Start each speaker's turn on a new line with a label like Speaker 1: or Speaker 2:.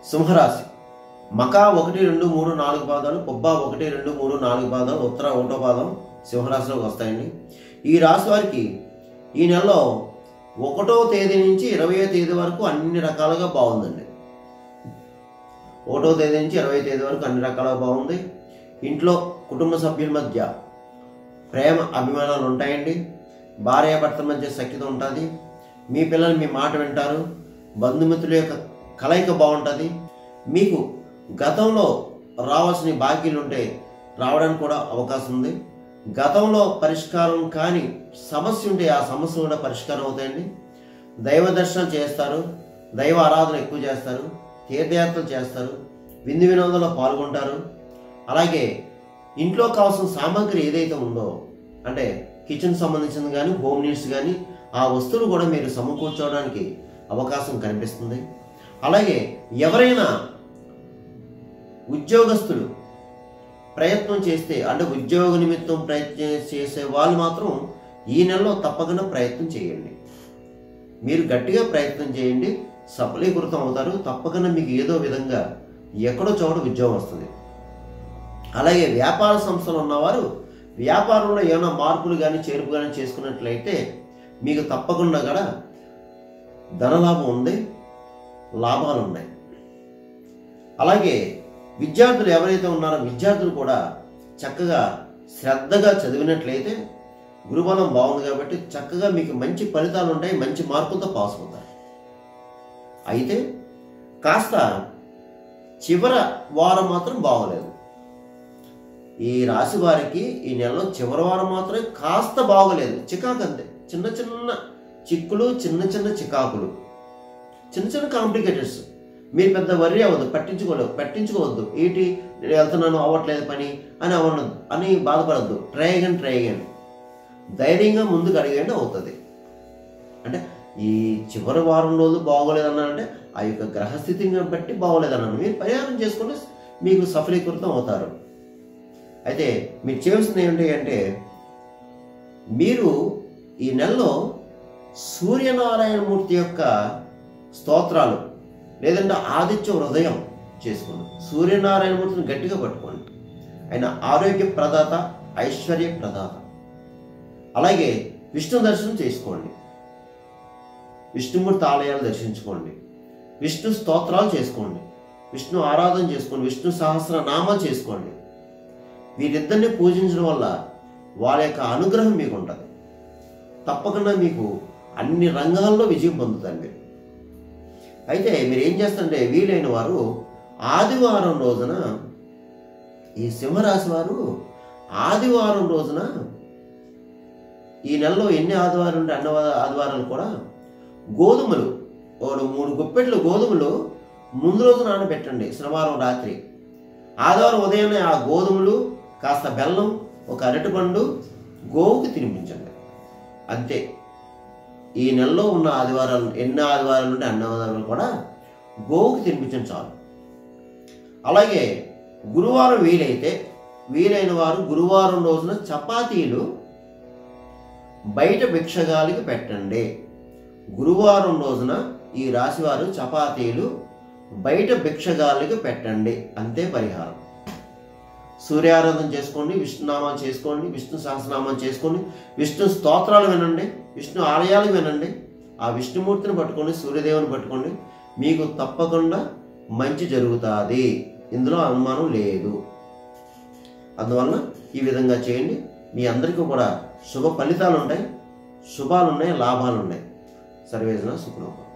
Speaker 1: సింహరాశి మకా ఒకటి రెండు మూడు నాలుగు పాదాలు పుబ్బా ఒకటి రెండు మూడు నాలుగు పాదాలు ఉత్తర ఒకటో పాదం సింహరాశిలోకి వస్తాయండి ఈ రాశి వారికి ఈ నెలలో ఒకటో తేదీ నుంచి ఇరవయో తేదీ వరకు అన్ని రకాలుగా బాగుందండి ఒకటో తేదీ నుంచి ఇరవై తేదీ వరకు అన్ని రకాలుగా బాగుంది ఇంట్లో కుటుంబ సభ్యుల మధ్య ప్రేమ అభిమానాలు ఉంటాయండి భార్యాభర్తల మధ్య సఖ్యత ఉంటుంది మీ పిల్లలు మీ మాట వింటారు బంధుమిత్రుల యొక్క కలయిక బాగుంటుంది మీకు గతంలో రావాల్సిన బాకీలు ఉంటే రావడానికి కూడా అవకాశం ఉంది గతంలో పరిష్కారం కాని సమస్య ఉంటే ఆ సమస్య కూడా పరిష్కారం అవుతాయండి దైవ దర్శనం చేస్తారు దైవ ఆరాధన ఎక్కువ చేస్తారు తీర్థయాత్రలు చేస్తారు విందు వినోదంలో పాల్గొంటారు అలాగే ఇంట్లో కావాల్సిన సామాగ్రి ఏదైతే ఉందో అంటే కిచెన్ సంబంధించింది కానీ హోమ్ నీడ్స్ కానీ ఆ వస్తువులు కూడా మీరు సమకూర్చోవడానికి అవకాశం కనిపిస్తుంది అలాగే ఎవరైనా ఉద్యోగస్తులు ప్రయత్నం చేస్తే అంటే ఉద్యోగ నిమిత్తం ప్రయత్నం చేసే వాళ్ళు మాత్రం ఈ నెలలో తప్పకుండా ప్రయత్నం చేయండి మీరు గట్టిగా ప్రయత్నం చేయండి సఫలీకృతం అవుతారు తప్పకుండా మీకు ఏదో విధంగా ఎక్కడో చోట ఉద్యోగం వస్తుంది అలాగే వ్యాపార సంస్థలు ఉన్నవారు వ్యాపారంలో ఏమైనా మార్పులు కానీ చేర్పు కానీ చేసుకున్నట్లయితే మీకు తప్పకుండా కూడా ధనలాభం ఉంది లాభాలు ఉన్నాయి అలాగే విద్యార్థులు ఎవరైతే ఉన్నారో విద్యార్థులు కూడా చక్కగా శ్రద్ధగా చదివినట్లయితే గురుబలం బాగుంది కాబట్టి చక్కగా మీకు మంచి ఫలితాలు ఉంటాయి మంచి మార్కులతో పాస్ అవుతారు అయితే కాస్త చివర వారం మాత్రం బాగోలేదు ఈ రాశి వారికి ఈ నెలలో చివరి వారం మాత్రమే కాస్త బాగోలేదు చికాకు అంతే చిన్న చిన్న చిక్కులు చిన్న చిన్న చికాకులు చిన్న చిన్న కాంప్లికేటెడ్స్ మీరు పెద్ద వర్రీ అవ్వద్దు పట్టించుకోలేదు పట్టించుకోవద్దు ఏంటి నేను వెళ్తున్నాను అవ్వట్లేదు పని అని అవ్వనద్దు అని బాధపడద్దు ట్రై అగన్ ట్రై అగన్ ధైర్యంగా ముందుకు అడిగండి అవుతుంది అంటే ఈ చివరి వారం రోజు బాగోలేదన్నారంటే ఆ యొక్క గ్రహస్థితిని బట్టి బాగోలేదన్నాను మీరు పరిహారం చేసుకుంటే మీకు సఫలీకృతం అవుతారు అయితే మీరు చేయవలసింది ఏమిటి అంటే మీరు ఈ నెలలో సూర్యనారాయణమూర్తి యొక్క స్తోత్రాలు లేదంటే ఆదిత్య హృదయం చేసుకోండి సూర్యనారాయణమూర్తిని గట్టిగా పట్టుకోండి ఆయన ఆరోగ్య ప్రదాత ఐశ్వర్య ప్రదాత అలాగే విష్ణు దర్శనం చేసుకోండి విష్ణుమూర్తి ఆలయాలు దర్శించుకోండి విష్ణు స్తోత్రాలు చేసుకోండి విష్ణు ఆరాధన చేసుకోండి విష్ణు సహస్ర నామాలు చేసుకోండి వీరిద్దరిని పూజించడం వల్ల వాళ్ళ యొక్క అనుగ్రహం మీకు ఉంటుంది తప్పకుండా మీకు అన్ని రంగాల్లో విజయం పొందుతారు మీరు అయితే మీరు ఏం చేస్తారంటే వీలైన వారు ఆదివారం రోజున ఈ సింహరాశి వారు ఆదివారం రోజున ఈ నెలలో ఎన్ని ఆదివారం ఉంటే అన్న ఆదివారాలు కూడా గోధుమలు ఒక మూడు గుప్పెట్లు గోధుమలు ముందు రోజు నానబెట్టండి శనివారం రాత్రి ఆదివారం ఉదయాన్నే ఆ గోధుమలు కాస్త బెల్లం ఒక అరటిపండు గోవుకి తినిపించండి అంతే ఈ నెలలో ఉన్న ఆదివారాలు ఎన్ని ఆదివారాలు ఉంటే అన్ని ఆదివారాలు కూడా గోవుకి తినిపించండి చాలు అలాగే గురువారం వీలైతే వీలైన వారు గురువారం రోజున చపాతీలు బయట భిక్షగాలికి పెట్టండి గురువారం రోజున ఈ రాశివారు చపాతీలు బయట భిక్షగాళ్ళకి పెట్టండి అంతే పరిహారం సూర్యారాధన చేసుకోండి విష్ణునామాలు చేసుకోండి విష్ణు సహస్రనామం చేసుకోండి విష్ణు స్తోత్రాలు వినండి విష్ణు ఆలయాలు వినండి ఆ విష్ణుమూర్తిని పట్టుకోండి సూర్యదేవుని పట్టుకోండి మీకు తప్పకుండా మంచి జరుగుతుంది ఇందులో అనుమానం లేదు అందువలన ఈ విధంగా చేయండి మీ అందరికీ కూడా శుభ ఫలితాలు ఉంటాయి శుభాలు ఉన్నాయి లాభాలు ఉన్నాయి సర్వేజన సుఖలోపం